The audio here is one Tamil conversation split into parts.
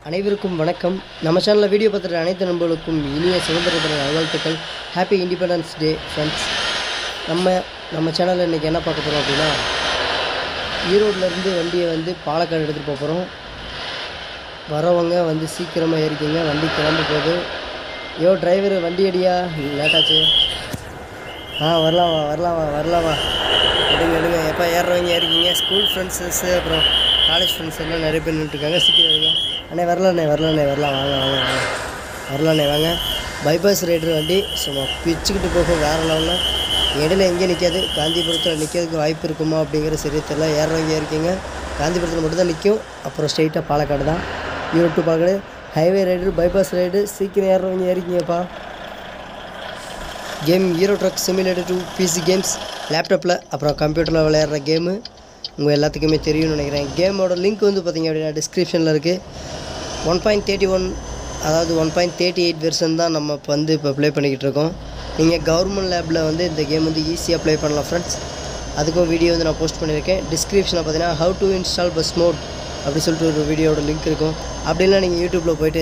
அனைவருக்கும் வணக்கம் நம்ம சேனலில் வீடியோ பார்த்துட்டு அனைத்து நண்பர்களுக்கும் இனிய சுதந்திர தின நல்வாழ்த்துக்கள் ஹாப்பி இண்டிபெண்டன்ஸ் டே ஃப்ரெண்ட்ஸ் நம்ம நம்ம சேனலில் இன்றைக்கி என்ன பார்க்க போகிறோம் அப்படின்னா ஈரோட்லேருந்து வண்டியை வந்து பாலக்காடு எடுத்துகிட்டு போக போகிறோம் வரவங்க வந்து சீக்கிரமாக ஏறிக்கிங்க வண்டி கிளம்ப போகுது யோ டிரைவர் வண்டி அடியா லேட்டாச்சு ஆ வரலாம் வா வரலாம் வா வரலாம் வா எடுங்க எடுங்க எப்போ ஏறுறவங்க ஏறிக்கிங்க ஸ்கூல் ஃப்ரெண்ட்ஸு அப்புறம் காலேஜ் ஃப்ரெண்ட்ஸ் எல்லாம் நிறைய பேர் நின்றுருக்காங்க சீக்கிரம் வருங்க அண்ணே வரலாண்ணே வரலாண்ணே வரலாம் வாங்க வாங்க வாங்க வரலாண்ணே வாங்க பைபாஸ் ரைடர் வண்டி சும்மா பிச்சுக்கிட்டு போகும் வேறு லெவலில் இடையில எங்கேயும் நிற்காது காந்திபுரத்தில் நிற்கிறதுக்கு வாய்ப்பு இருக்குமா அப்படிங்கிற சரி தெரியல ஏறுறவங்க இருக்கீங்க காந்திபுரத்தில் மட்டும்தான் நிற்கும் அப்புறம் ஸ்ட்ரெயிட்டாக பாலக்காடு தான் Erode to Palakkad highway rider bypass ride சீக்கிரம் ஏறுறவங்க ஏறிக்கிங்கப்பா game hero truck simulator to PC games லேப்டாப்பில் அப்புறம் கம்ப்யூட்டரில் விளையாடுற கேமு உங்கள் எல்லாத்துக்குமே தெரியும்னு நினைக்கிறேன் கேமோட லிங்க் வந்து பார்த்தீங்க அப்படின்னா டிஸ்கிரிப்ஷனில் இருக்குது ஒன் பாயிண்ட் தேர்ட்டி ஒன் அதாவது one point thirty eight version தான் நம்ம இப்போ வந்து இப்போ ப்ளே பண்ணிக்கிட்டு இருக்கோம் நீங்கள் கவர்மெண்ட் லேபில் வந்து இந்த கேம் வந்து ஈஸியாக ப்ளே பண்ணலாம் ஃப்ரெண்ட்ஸ் அதுக்கும் வீடியோ வந்து நான் போஸ்ட் பண்ணியிருக்கேன் டிஸ்கிரிப்ஷனில் பார்த்தீங்கன்னா how to install bus mod அப்படி சொல்லிட்டு ஒரு வீடியோட லிங்க் இருக்கும் அப்படின்னா நீங்கள் யூடியூப்பில் போயிட்டு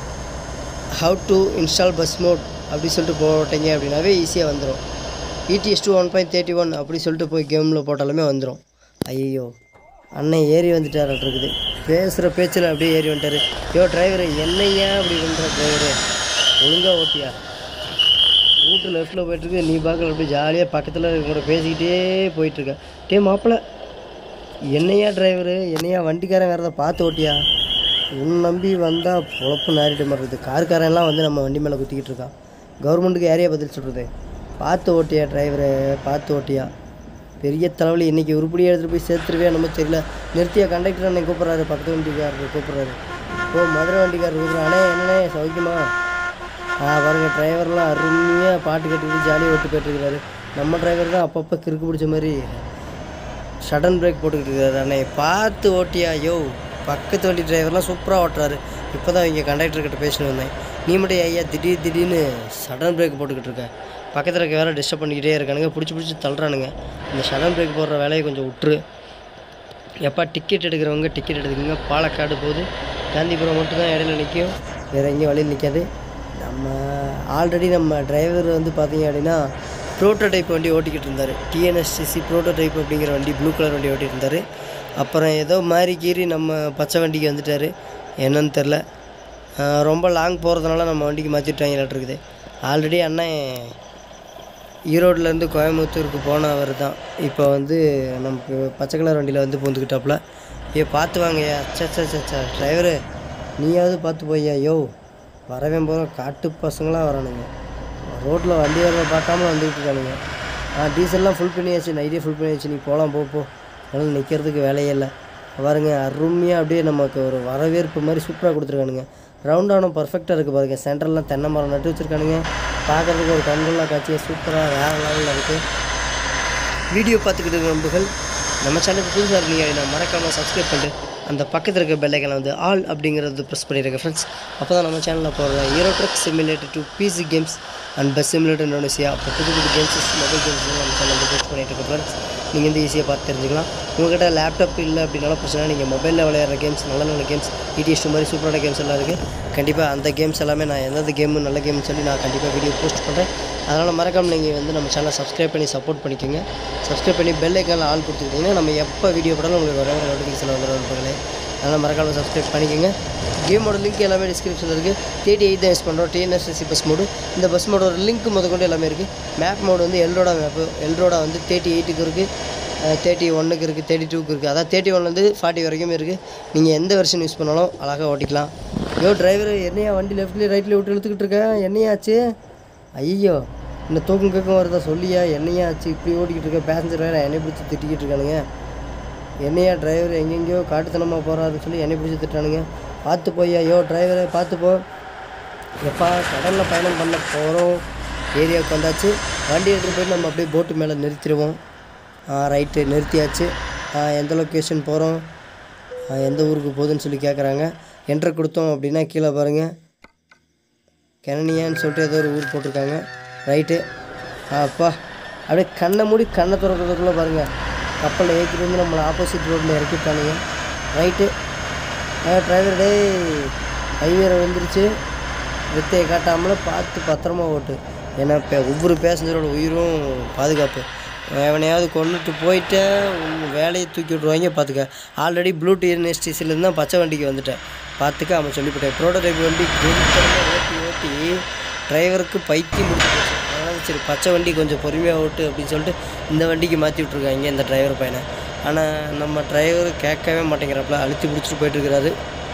how to install bus mod அப்படி சொல்லிட்டு போட்டீங்க அப்படின்னாவே ஈஸியாக வந்துடும் ETS two one point thirty one அப்படி சொல்லிட்டு போய் கேமில் போட்டாலுமே வந்துடும் ஐயோ அண்ணன் ஏறி வந்துட்டார் இருக்குது பேசுகிற பேச்சில் அப்படியே ஏறி வந்துட்டார் யோ டிரைவர் என்னையா அப்படி பண்ணுற டிரைவரு ஒழுங்காக ஓட்டியா ரூட்டு லெஃப்ட்டில் போயிட்டுருக்கு நீ பார்க்கல அப்படியே ஜாலியாக பக்கத்தில் கூட பேசிக்கிட்டே போயிட்டுருக்க டே மாப்பிள்ள என்னையா டிரைவரு என்னையா வண்டிக்காரன் வேறதை பார்த்து ஓட்டியா உன் நம்பி வந்தால் பொழப்பு நாரிட்டு மாறுறது கார்காரன்லாம் வந்து நம்ம வண்டி மேலே குத்திக்கிட்டு இருக்கான் கவர்மெண்ட்டுக்கு யாரையா பதில் சொல்கிறது பார்த்து ஓட்டியா டிரைவரு பார்த்து ஓட்டியா பெரிய தலைவலி இன்றைக்கி உருப்படியாக எடுத்துகிட்டு போய் சேர்த்துருவே நம்ம தெரியல நிறுத்தியா கண்டக்டர் அண்ணன் கூப்பிட்றாரு பக்கத்து வண்டிக்காரர் கூப்பிட்றாரு ஓ மதுரை வண்டிக்காரர் கூப்பிட்றாரு அண்ணே என்னண்ணே சௌக்கியமா ஆ பாருங்கள் டிரைவர்லாம் அருமையாக பாட்டு கட்டிக்கிட்டு ஜாலியாக ஓட்டு போயிட்டுருக்கிறாரு நம்ம டிரைவர் தான் அப்பப்போ கிறுக்கு பிடிச்ச மாதிரி சடன் பிரேக் போட்டுக்கிட்டு இருக்காரு அண்ணே பார்த்து ஓட்டியா யோ பக்கத்து வண்டி டிரைவர்லாம் சூப்பராக ஓட்டுறாரு இப்போ தான் இங்கே கண்டக்டர்கிட்ட பேசிட்டு வந்தேன் நீ மட்டும் ஐயா திடீர் திடீர்னு சடன் பிரேக் போட்டுக்கிட்டு இருக்க பக்கத்தில் இருக்க வேலை டிஸ்டர்ப் பண்ணிக்கிட்டே இருக்கானுங்க பிடிச்சி பிடிச்சி தள்ளுறானுங்க இந்த சடன் பிரேக் போடுற வேலையை கொஞ்சம் விட்டுரு எப்போ டிக்கெட் எடுக்கிறவங்க டிக்கெட் எடுத்துக்கோங்க பாலக்காடு போகுது காந்திபுரம் மட்டும் தான் இடையில நிற்கும் வேறு எங்கேயும் வழியில் நிற்காது நம்ம ஆல்ரெடி நம்ம டிரைவர் வந்து பார்த்தீங்க அப்படின்னா ப்ரோட்டோடைப் வண்டி ஓட்டிக்கிட்டு இருந்தார் டிஎன்எஸ்சிசி ப்ரோட்டோடைப் அப்படிங்கிற வண்டி ப்ளூ கலர் வண்டி ஓட்டிகிட்டு இருந்தார் அப்புறம் ஏதோ மாறி கீறி நம்ம பச்சை வண்டிக்கு வந்துட்டார் என்னன்னு தெரில ஆஹ் ரொம்ப லாங் போகிறதுனால நம்ம வண்டிக்கு மாற்றிட்டாங்களாட்டு ஆல்ரெடி அண்ணன் ஈரோட்லேருந்து கோயம்புத்தூருக்கு போனவர் தான் இப்போ வந்து நமக்கு பச்சை கலர் வண்டியில் வந்து பூந்துக்கிட்டாப்புல ஏ பார்த்து வாங்கய்யா சச்சா சச்சா டிரைவரு நீயாவது பார்த்து போய்யா யோ வரவே போகிறோம் காட்டு பசங்களாக வரானுங்க ரோட்டில் வண்டி வரத பார்க்காம வந்துக்கிட்டு இருக்கானுங்க ஆ டீசல்லாம் ஃபுல் பண்ணியாச்சு நைட்டே ஃபுல் பண்ணியாச்சு நீ போகலாம் போ போ அதனால் நிற்கிறதுக்கு வேலையே இல்லை பாருங்க அருமையாக அப்படியே நமக்கு ஒரு வரவேற்பு மாதிரி சூப்பராக கொடுத்துருக்கானுங்க ரவுண்டானும் பர்ஃபெக்டாக இருக்குது பாருங்க சென்டர்லாம் தென்னை மரம் நட்டு வச்சுருக்கானுங்க பார்க்குறதுக்கு ஒரு கண்கொள்ளா காட்சியாக சூப்பராக வேறு லெவலில் இருக்குது வீடியோ பார்த்துக்கிட்டு இருக்க நண்பர்கள் நம்ம சேனலுக்கு புதுசாக இருக்கீங்க நான் மறக்காமல் சப்ஸ்கிரைப் பண்ணிட்டு அந்த பக்கத்தில் இருக்க பெல்லைக்கனை வந்து ஆல் அப்படிங்கிறது ப்ரெஸ் பண்ணியிருக்கேன் ஃப்ரெண்ட்ஸ் அப்போ தான் நம்ம சேனலில் போடுற hero truck simulator to PC games and bus simulator Indonesia அப்போ புது புது கேம்ஸஸ் மொபைல் கேம்ஸ் நம்ம சேனலில் போஸ்ட் பண்ணிட்டு இருக்கோம் ஃப்ரெண்ட்ஸ் நீங்கள் வந்து ஈஸியாக பார்த்து தெரிஞ்சுக்கலாம் உங்கள்கிட்ட லேப்டாப் இல்லை அப்படின்னாலும் பிரச்சனை நீங்கள் மொபைலில் விளையாடுற கேம்ஸ் நல்ல நல்ல கேம்ஸ் இடிஎஸ் மாதிரி சூப்பரான கேம்ஸ் எல்லாம் இருக்குது கண்டிப்பாக அந்த கேம்ஸ் எல்லாமே நான் எந்தெந்த கேமு நல்ல கேம்னு சொல்லி நான் கண்டிப்பாக வீடியோ போஸ்ட் பண்ணுறேன் அதனால் மறக்காமல் நீங்கள் வந்து நம்ம சேனலை சப்ஸ்கிரைப் பண்ணி சப்போர்ட் பண்ணிக்கோங்க சப்ஸ்கிரைப் பண்ணி பெல் ஐக்கானில் ஆள் கொடுத்துக்கிட்டிங்கன்னா நம்ம எப்போ வீடியோ போட்டாலும் உங்களுக்கு வர நோட்டிஃபிகேஷன் வந்துடும் நண்பர்களே அதனால் மறக்காமல் சப்ஸ்கிரைப் பண்ணிக்கோங்க கேமோட லிங்க் எல்லாமே டிஸ்கிரிப்ஷனில் இருக்குது தேர்ட்டி எயிட் தான் யூஸ் பண்ணுறோம் டிஎன்எஸ்எஸ்சி பஸ் மோடு இந்த பஸ் மோடோட லிங்க் முதற்கொண்டு எல்லாமே இருக்குது மேப் மோடு வந்து எல்ரோடா மேப்பு எல்ரோடா வந்து தேர்ட்டி எயிட்டுக்கு இருக்குது தேர்ட்டி ஒன்றுக்கு இருக்குது தேர்ட்டி டூக்கு இருக்குது அதாவது தேர்ட்டி ஒன்லேருந்து ஃபார்ட்டி வரைக்கும் இருக்குது நீங்கள் எந்த வெர்ஷன் யூஸ் பண்ணாலும் அழகாக ஓட்டிக்கலாம் யோ டிரைவர் என்னையா வண்டி லெஃப்ட்லேயும் ரைட்லேயும் விட்டு இழுத்துக்கிட்டு இருக்க என்னையாச்சு ஐயோ இந்த தூக்கம் கேட்கும் வருதா சொல்லியா என்னையா ஆச்சு இப்படி ஓட்டிக்கிட்டு இருக்க பேசஞ்சர் வேறு என்னை பிடிச்சி திட்டிக்கிட்டு இருக்கானுங்க என்னையா டிரைவர் எங்கெங்கேயோ காட்டுத்தனமாக போகிறாருன்னு சொல்லி என்னை பிடிச்சி திட்டானுங்க பார்த்து போய்யா யோ டிரைவரை பார்த்து போ எப்பா கடலில் பயணம் பண்ண போகிறோம் ஏரியாவுக்கு வந்தாச்சு வண்டி எடுத்துகிட்டு போய் நம்ம அப்படியே போட்டு மேலே நிறுத்திடுவோம் ரைட்டு நிறுத்தியாச்சு ஆ, எந்த லொக்கேஷன் போகிறோம் எந்த ஊருக்கு போகுதுன்னு சொல்லி கேட்குறாங்க என்ட்ரு கொடுத்தோம் அப்படின்னா கீழே பாருங்கள் கெனனியான்னு சொல்லிட்டு ஏதோ ஒரு ஊர் போட்டிருக்காங்க ரைட்டு அப்பா அப்படியே கண்ணை மூடி கண்ணை திறக்கிறதுக்குள்ளே பாருங்கள் கப்பலில் ஏற்றிட்டு வந்து நம்மளை ஆப்போசிட் ரோட்டில் இறக்கிட்டானுங்க ரைட்டு டிரைவர் டேய் ஹைவேல வந்துருச்சு வித்தையை காட்டாமல் பார்த்து பத்திரமா ஓட்டு ஏன்னா இப்போ ஒவ்வொரு பேசஞ்சரோட உயிரும் பாதுகாப்பு எவனையாவது கொண்டுட்டு போயிட்டு உன் வேலையை தூக்கி விட்ருவாங்க பார்த்துக்க ஆல்ரெடி ப்ளூடூத் யூனிவர்சிட்டிஸ்லேருந்து தான் பச்சை வண்டிக்கு வந்துட்டேன் பார்த்துக்க அவன் சொல்லிவிட்டேன் ப்ரோட்டோடைப் வண்டி கெடுத்தனமா ஓட்டி ஓட்டி டிரைவருக்கு பைத்தியம் முடிச்சு போச்சு அதனால சரி பச்சை வண்டி கொஞ்சம் பொறுமையாக ஓட்டு அப்படின்னு சொல்லிட்டு இந்த வண்டிக்கு மாற்றி விட்ருக்காங்க இந்த டிரைவர் பையனை ஆனால் நம்ம டிரைவர் கேட்கவே மாட்டேங்கிறப்பல அழுத்தி பிடிச்சிட்டு போயிட்டுருக்கிறாரு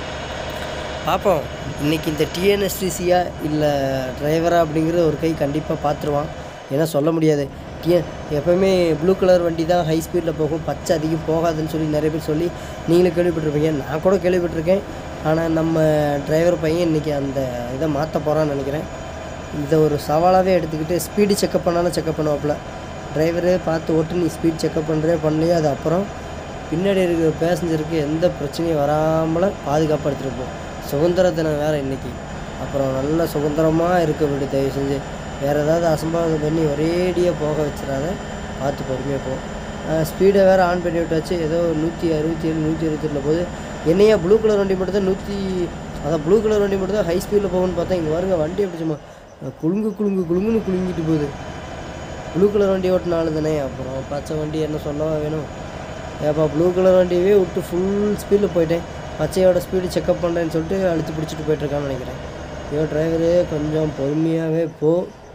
பார்ப்போம் இன்றைக்கி இந்த டிஎன்எஸ்டிசியா இல்லை டிரைவரா அப்படிங்கிற ஒரு கை கண்டிப்பாக பார்த்துருவான் ஏன்னா சொல்ல முடியாது டிஎன் எப்போவுமே ப்ளூ கலர் வண்டி தான் ஹை ஸ்பீடில் போகும் பச்சை அதிகம் போகாதுன்னு சொல்லி நிறைய பேர் சொல்லி நீங்களும் கேள்விப்பட்டிருப்பீங்க நான் கூட கேள்விப்பட்டிருக்கேன் ஆனால் நம்ம டிரைவர் பையன் இன்றைக்கி அந்த இதை மாற்ற போகிறான்னு நினைக்கிறேன் இதை ஒரு சவாலாகவே எடுத்துக்கிட்டு ஸ்பீடு செக்கப் பண்ணாலும் செக்கப் பண்ணுவாப்புல டிரைவரே பார்த்து ஓட்டு நீ ஸ்பீட் செக்கப் பண்ணுறே பண்ணலையே அது அப்புறம் பின்னாடி இருக்கிற பேசஞ்சருக்கு எந்த பிரச்சனையும் வராமல் பாதுகாப்பாக எடுத்துகிட்டு போ சுதந்திர தினம் வேறு இன்றைக்கி அப்புறம் நல்ல சுதந்திரமாக இருக்க வேண்டிய தயவு செஞ்சு வேறு ஏதாவது அசம்பாவிதம் பண்ணி ஒரேடியாக போக வச்சிடாத பார்த்து பொறுமையாக போ ஸ்பீடை வேறு ஆன் பண்ணி விட்டாச்சு ஏதோ நூற்றி அறுபத்தி ஏழு நூற்றி அறுபத்தெட்டில் போகுது என்னையா ப்ளூ கலர் வண்டி மட்டும் தான் நூற்றி அதான் ப்ளூ கலர் வண்டி மட்டும் தான் ஹை ஸ்பீடில் போகும்னு பார்த்தா இங்கே வருங்க வண்டி எப்படி சும்மா குலுங்கு குலுங்கு குலுங்குன்னு குலுங்கிட்டு போகுது ப்ளூ கலர் வண்டி ஓட்டினாலும் தானே அப்புறம் பச்சை வண்டி என்ன சொல்லவா வேணும் ஏப்பா ப்ளூ கலர் வண்டியவே விட்டு ஃபுல் ஸ்பீடில் போயிட்டேன் பச்சையோட ஸ்பீடு செக்கப் பண்ணுறேன்னு சொல்லிட்டு அழுத்தி பிடிச்சிட்டு போயிட்டுருக்கான்னு நினைக்கிறேன் ஐயோ டிரைவரு கொஞ்சம் பொறுமையாகவே போ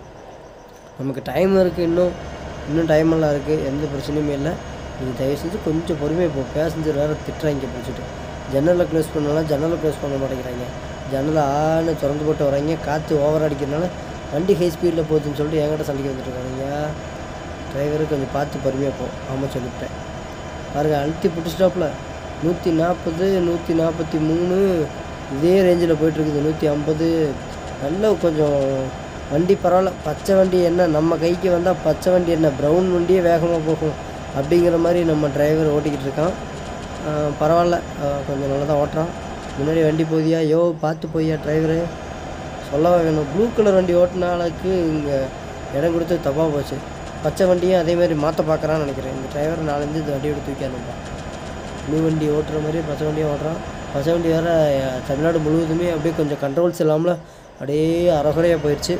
நமக்கு டைம் இருக்குது இன்னும் இன்னும் டைம் எல்லாம் இருக்குது எந்த பிரச்சனையுமே இல்லை நீங்கள் தயவு செஞ்சு கொஞ்சம் பொறுமையாக போ பேசஞ்சர் வேறு திட்டுறாங்க பிடிச்சிட்டு ஜன்னலில் க்ளோஸ் பண்ணலாம் ஜன்னலை க்ளோஸ் பண்ண மாட்டேங்கிறாங்க ஜன்னலை ஆன்னு திறந்து போட்டு வராங்க காற்று ஓவர் அடிக்கிறதுனால வண்டி ஹை ஸ்பீடில் போகுதுன்னு சொல்லிட்டு என்கிட்ட சண்டைக்கு வந்துட்டுருக்காங்க டிரைவரு கொஞ்சம் பார்த்து பொறுமையாக போ ஆமாம் சொல்லிவிட்டேன் பாருங்க அழுத்தி பிடிச்சிட்டாப்புல நூற்றி நாற்பது நூற்றி நாற்பத்தி மூணு இதே ரேஞ்சில் போயிட்டுருக்குது நூற்றி ஐம்பது நல்ல கொஞ்சம் வண்டி பரவாயில்ல பச்சை வண்டி என்ன நம்ம கைக்கு வந்தால் பச்சை வண்டி என்ன ப்ரௌன் வண்டியே வேகமாக போகும் அப்படிங்கிற மாதிரி நம்ம டிரைவர் ஓட்டிக்கிட்டு இருக்கான் ஆஹ் பரவாயில்ல ஆஹ் கொஞ்சம் நல்லா தான் ஓட்டுறான் முன்னாடி வண்டி போதியா யோ பார்த்து போய்யா டிரைவரு சொல்லவா வேணும் ப்ளூ கலர் வண்டி ஓட்டின ஆளுக்கு இங்கே இடம் கொடுத்து தப்பாக போச்சு பச்சை வண்டியும் அதே மாதிரி மாற்ற பார்க்குறான்னு நினைக்கிறேன் இந்த டிரைவர் நாலஞ்சு இந்த வண்டியோட தூக்கி அனுப்பான் ப்ளூ வண்டி ஓட்டுற மாதிரி பச்சை வண்டியும் ஓட்டுறான் பச்சை வண்டி வேறு தமிழ்நாடு முழுவதுமே அப்படியே கொஞ்சம் கண்ட்ரோல்ஸ் இல்லாமல் அப்படியே அறகுறையாக போயிடுச்சு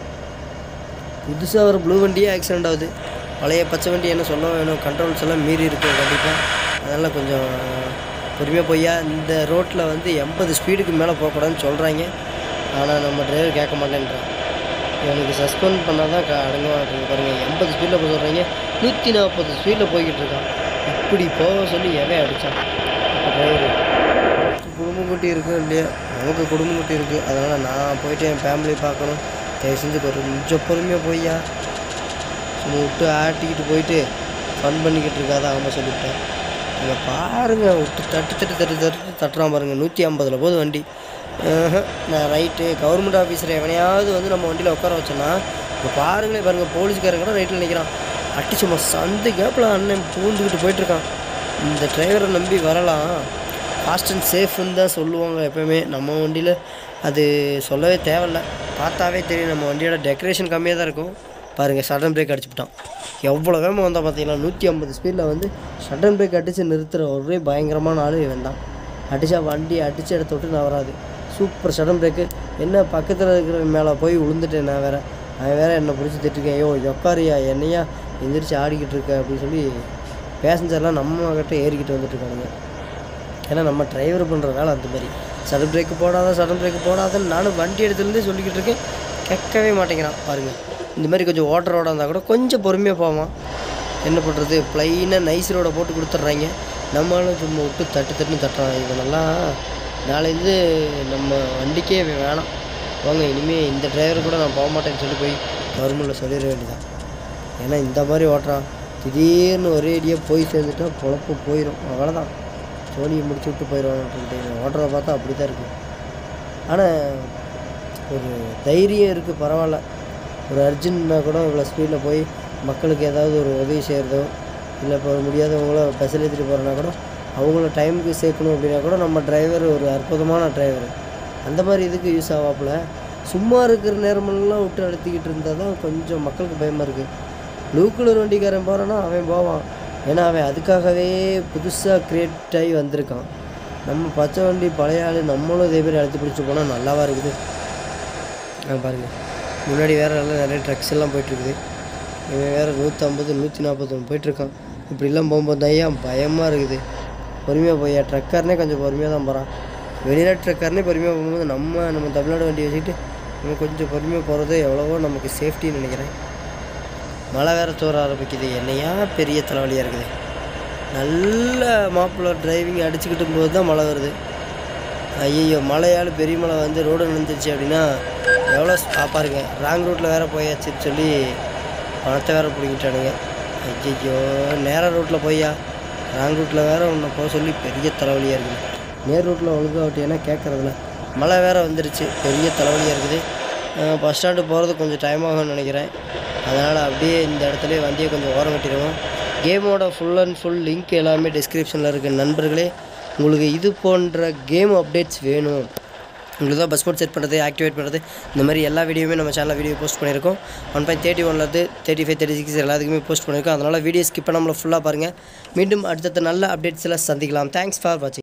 புதுசாக ஒரு ப்ளூ வண்டியே ஆக்சிடெண்ட் ஆகுது பழைய பச்சை வண்டி என்ன சொல்ல வேணும் கண்ட்ரோல்ஸ் எல்லாம் மீறி இருக்கு கண்டிப்பாக அதனால் கொஞ்சம் பொறுமையாக போய்யா இந்த ரோட்டில் வந்து எண்பது ஸ்பீடுக்கு மேலே போகக்கூடாதுன்னு சொல்கிறாங்க ஆனால் நம்ம டிரைவர் கேட்க மாட்டேன்றான் இவனுக்கு சஸ்பெண்ட் பண்ணால் தான் க- அடங்க மாட்டேங்க பாருங்கள் எண்பது ஸ்பீடில் போக சொல்கிறீங்க நூற்றி நாற்பது ஸ்பீடில் போய்கிட்டு இருக்கான் இப்படி போக சொல்லி எவன் அடித்தான் இப்போ டிரைவர் குடும்பம் குட்டி இருக்கும் இல்லையா நமக்கு குடும்பம் குட்டி இருக்குது அதனால் நான் போயிட்டு என் ஃபேமிலி பார்க்கணும் தயவு செஞ்சு கொஞ்சம் பொறுமையாக போய்யா சும்மா விட்டு ஆட்டிக்கிட்டு போயிட்டு ஃபன் பண்ணிக்கிட்டு இருக்காத ஆமாம் சொல்லிவிட்டேன் அங்கே பாருங்க விட்டு தட்டு தட்டு தட்டு தட்டு தட்டுறான் பாருங்க நூற்றி ஐம்பதில் போகுது வண்டி ஆஹா, நான் ரைட்டு கவர்மெண்ட் ஆஃபீஸர் எவனையாவது வந்து நம்ம வண்டியில் உட்கார வச்சோன்னா இப்போ பாருங்களேன் பாருங்கள் போலீஸ்காரங்க கூட ரைட்டில் நிற்கிறான் அட்டி சும்மா சந்து கேப்பில் அண்ணன் பூந்துக்கிட்டு போயிட்டுருக்கான் இந்த டிரைவரை நம்பி வரலாம் ஃபாஸ்ட் அண்ட் சேஃப்னு தான் சொல்லுவாங்க எப்போயுமே நம்ம வண்டியில் அது சொல்லவே தேவையில்ல பார்த்தாவே தெரியும் நம்ம வண்டியோட டெக்கரேஷன் கம்மியாக தான் இருக்கும் பாருங்கள் சடன் பிரேக் அடிச்சுட்டான் எவ்வளோ வேகமாக வந்தால் பார்த்தீங்களா நூற்றி ஐம்பது ஸ்பீடில் வந்து சடன் பிரேக் அடித்து நிறுத்துகிற ஒரே பயங்கரமான ஆள் இவன் தான் அடித்தா வண்டி அடித்த இடத்த விட்டு நான் வராது சூப்பர் சடன் பிரேக்கு என்ன பக்கத்தில் இருக்கிற மேலே போய் விழுந்துட்டேன் நான் வேற அவன் வேற என்னை பிடிச்சி திட்டிருக்கேன் ஐயோ உக்காரியா என்னையா எந்திரிச்சு ஆடிக்கிட்டு இருக்க அப்படின்னு சொல்லி பேசஞ்சர்லாம் நம்ம கிட்ட ஏறிக்கிட்டு வந்துட்டு இருக்கானுங்க ஏன்னா நம்ம டிரைவர் பண்ணுற வேலை அந்த மாதிரி சடன் பிரேக்கு போடாத சடன் பிரேக்கு போடாதன்னு நானும் வண்டி எடுத்துலேருந்தே சொல்லிக்கிட்டு இருக்கேன் கேட்கவே மாட்டேங்கிறான் பாருங்கள் இந்த மாதிரி கொஞ்சம் ஓட்டர் ரோடாக இருந்தால் கூட கொஞ்சம் பொறுமையாக போவான் என்ன பண்ணுறது ப்ளைனாக நைஸ் ரோடை போட்டு கொடுத்துட்றாங்க நம்மளும் சும்மா விட்டு தட்டு தட்டுன்னு தட்டுறான் இவனெல்லாம் நாளையிலேருந்து நம்ம வண்டிக்கே இவன் வேணாம் வாங்க இனிமேல் இந்த டிரைவர் கூட நான் போக மாட்டேன்னு சொல்லி போய் கவர்மெண்ட்டில் சொல்லிட வேண்டியதான் ஏன்னா இந்த மாதிரி ஓட்டுறான் திடீர்னு ஒரே அடியாக போய் சேர்ந்துட்டா பொழப்பு போயிடும் அவ்வளோதான் சோழியை முடிச்சு விட்டு போயிடுவான்ட்டு ஓட்டுறத பார்த்தா அப்படி தான் இருக்குது ஆனால் ஒரு தைரியம் இருக்குது பரவாயில்ல ஒரு அர்ஜென்ட்னா கூட இவ்வளோ ஸ்பீடில் போய் மக்களுக்கு ஏதாவது ஒரு உதவி செய்கிறதோ இல்லை இப்போ முடியாதவங்கள பஸ்ஸில் ஏற்றிட்டு போகிறனா கூட அவங்கள டைமுக்கு சேர்க்கணும் அப்படின்னா கூட நம்ம டிரைவர் ஒரு அற்புதமான டிரைவர் அந்த மாதிரி இதுக்கு யூஸ் ஆகாப்புல சும்மா இருக்கிற நேரமெல்லாம் விட்டு அழுத்திக்கிட்டு இருந்தால் தான் கொஞ்சம் மக்களுக்கு பயமாக இருக்குது ப்ளூ கலர் வண்டிக்காரன் போகிறான்னா அவன் போவான் ஏன்னா அவன் அதுக்காகவே புதுசாக க்ரியேட் ஆகி வந்திருக்கான் நம்ம பச்சை வண்டி பழைய ஆள் நம்மளும் இதே மாதிரி அழுத்தி பிடிச்சி போனால் நல்லாவா இருக்குது ஆ பாருங்கள் முன்னாடி வேறு எல்லாம் நிறைய ட்ரக்ஸ் எல்லாம் போயிட்டுருக்குது இவன் வேறு நூற்றம்பது நூற்றி நாற்பத்தொன்று போயிட்டுருக்கான் இப்படிலாம் போகும்போது ஐயா பயமாக இருக்குது பொறுமையாக போய்யா ட்ரக்காரனே கொஞ்சம் பொறுமையாக தான் போகிறான் வெளிநாட்டு ட்ரக்காரனே பொறுமையாக போகும்போது நம்ம நம்ம தமிழ்நாடு வண்டி வச்சுக்கிட்டு நம்ம கொஞ்சம் பொறுமையாக போகிறது எவ்வளவோ நமக்கு சேஃப்டின்னு நினைக்கிறேன் மழை வேறு தூர ஆரம்பிக்குது என்னையா பெரிய தலைவலியாக இருக்குது நல்ல மாப்பிள்ளை டிரைவிங் அடிச்சுக்கிட்டு போது தான் மழை வருது ஐயோ மழையால் பெரிய மழை வந்து ரோடு நினைஞ்சிருச்சு அப்படின்னா எவ்வளோ ஸ்- பாருங்க ராங் ரூட்டில் வேறு போயாச்சுன்னு சொல்லி பணத்தை வேறு பிடிங்கிட்டானுங்க ஐயோ நேராக ரூட்டில் போய்யா ராங் ரூட்டில் வேறு உன்னை போக சொல்லி பெரிய தலைவலியாக இருக்குது நேர் ரூட்டில் ஒழுங்காக ஓட்டினா கேட்குறதில்ல மழை வேறு வந்துருச்சு பெரிய தலைவலியாக இருக்குது பஸ் ஸ்டாண்டு போகிறது கொஞ்சம் டைம் ஆகும்னு நினைக்கிறேன் அதனால் அப்படியே இந்த இடத்துல வண்டியை கொஞ்சம் ஓரம் கட்டிடுவோம் கேமோட ஃபுல் அண்ட் ஃபுல் லிங்க் எல்லாமே டிஸ்கிரிப்ஷனில் இருக்குது நண்பர்களே உங்களுக்கு இது போன்ற கேம் அப்டேட்ஸ் வேணும் உங்களுக்கு தான் பஸ் மோட் செட் பண்ணுறது ஆக்டிவேட் பண்ணுறது இந்த மாதிரி எல்லா வீடியோவுமே நம்ம சேனலில் வீடியோ போஸ்ட் பண்ணியிருக்கோம் ஒன் பாயிண்ட் தேர்ட்டி ஒன்லேருந்து தேர்ட்டி ஃபைவ் தேர்ட்டி சிக்ஸ் எல்லாத்துக்குமே போஸ்ட் பண்ணியிருக்கோம் அதனால் வீடியோ ஸ்கிப் பண்ணாமல் ஃபுல்லாக பாருங்கள் மீண்டும் அடுத்தடுத்த நல்ல அப்டேட்ஸில் சந்திக்கலாம் தேங்க்ஸ் ஃபார் வாட்சிங்